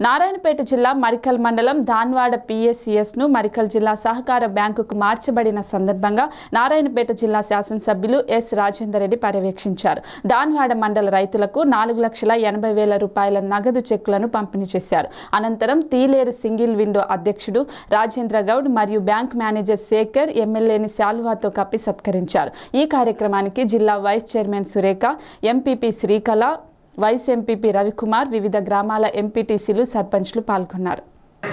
నారాయణపేట జిల్లా మరికల్ మండలం దాన్వాడ పిఎస్సిఎస్ ను మరికల్ జిల్లా సహకార బ్యాంకుకు మార్చబడిన సందర్భంగా నారాయణపేట జిల్లా శాసనసభ్యులు ఎస్ రాజేందర్ రెడ్డి పర్యవేక్షించారు దాన్వాడ మండల రైతులకు నాలుగు లక్షల ఎనభై వేల రూపాయల నగదు చెక్కులను పంపిణీ చేశారు అనంతరం తీలేరు సింగిల్ విండో అధ్యక్షుడు రాజేంద్ర గౌడ్ మరియు బ్యాంక్ మేనేజర్ శేఖర్ ఎమ్మెల్యేని శాలువాతో కప్పి సత్కరించారు ఈ కార్యక్రమానికి జిల్లా vice chairman Surekha MPP Srikala vice MPP Ravikumar వివిధ గ్రామాల ఎంపీటీసీలు సర్పంచ్లు పాల్గొన్నారు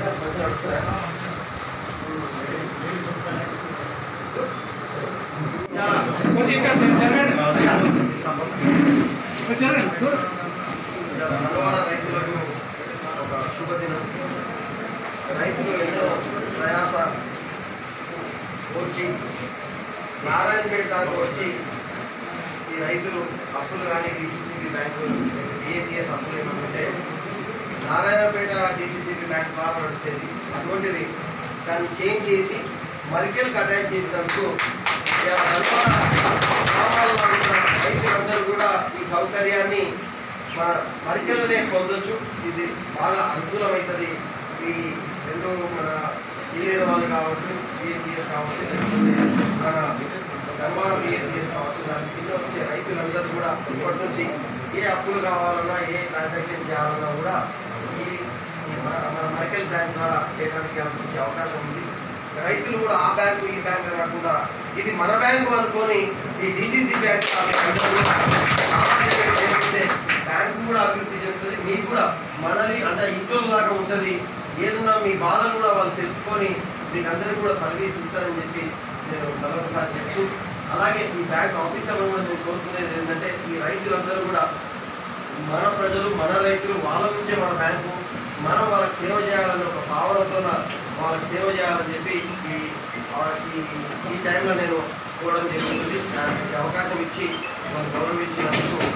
నల్వాడ రైతులకు ఒక శుభదినం రైతులు ఎన్నో ప్రయాస వచ్చి నారాయణపేట దాకా వచ్చి ఈ రైతులు అప్పులు కానీ డిసిసిబి బ్యాంకులు డిఎస్సిఎస్ అప్పులు ఏమంటే నారాయణపేట డిసిసిబి బ్యాంక్ ద్వారా నడిచేది అటువంటిది దాన్ని చేంజ్ చేసి మరికెల్కి అటాచ్ చేసినందుకు ఇలా నల్వాడ గ్రామాల్లో ఉన్న రైతులందరూ కూడా ఈ సౌకర్యాన్ని మన మరికెలనే పొందొచ్చు ఇది బాగా అనుకూలమవుతుంది ఈ రెండు మన ఇంజనీర్ వాళ్ళు కావచ్చు బిఎస్సిఎస్ కావచ్చు లేకపోతే మన ధర్మాడ బిఎస్సిఎస్ కావచ్చు దాని కింద వచ్చే రైతులందరూ కూడా ఇప్పటి నుంచి ఏ అప్పులు కావాలన్నా ఏ ట్రాన్సాక్షన్ చేయాలన్నా కూడా ఈ మన మన మరికెల్ బ్యాంక్ ద్వారా చేయడానికి వచ్చే అవకాశం ఉంది రైతులు కూడా ఆ బ్యాంకు ఈ బ్యాంక్ కాకుండా ఇది మన బ్యాంకు అనుకొని ఈ డిసిసి బ్యాంక్ చేస్తే బ్యాంకు కూడా అభివృద్ధి చెందుతుంది మీకు కూడా మనది అంటే ఇంట్లో దాకా ఉంటుంది ఏదన్నా మీ బాధలు కూడా వాళ్ళు తెలుసుకొని మీకు అందరికీ కూడా సర్వీస్ ఇస్తారని చెప్పి నేను మరొకసారి చెప్తూ అలాగే ఈ బ్యాంక్ ఆఫీసర్లు కూడా నేను కోరుకునేది ఏంటంటే ఈ రైతులందరూ కూడా మన ప్రజలు మన రైతులు వాళ్ళ నుంచే మన బ్యాంకు మనం వాళ్ళకి సేవ చేయాలని ఒక భావనతో వాళ్ళకి సేవ చేయాలని చెప్పి ఈ ఈ ఈ టైంలో నేను కోరడం జరుగుతుంది దానికి అవకాశం ఇచ్చి మనం గౌరవించినందుకు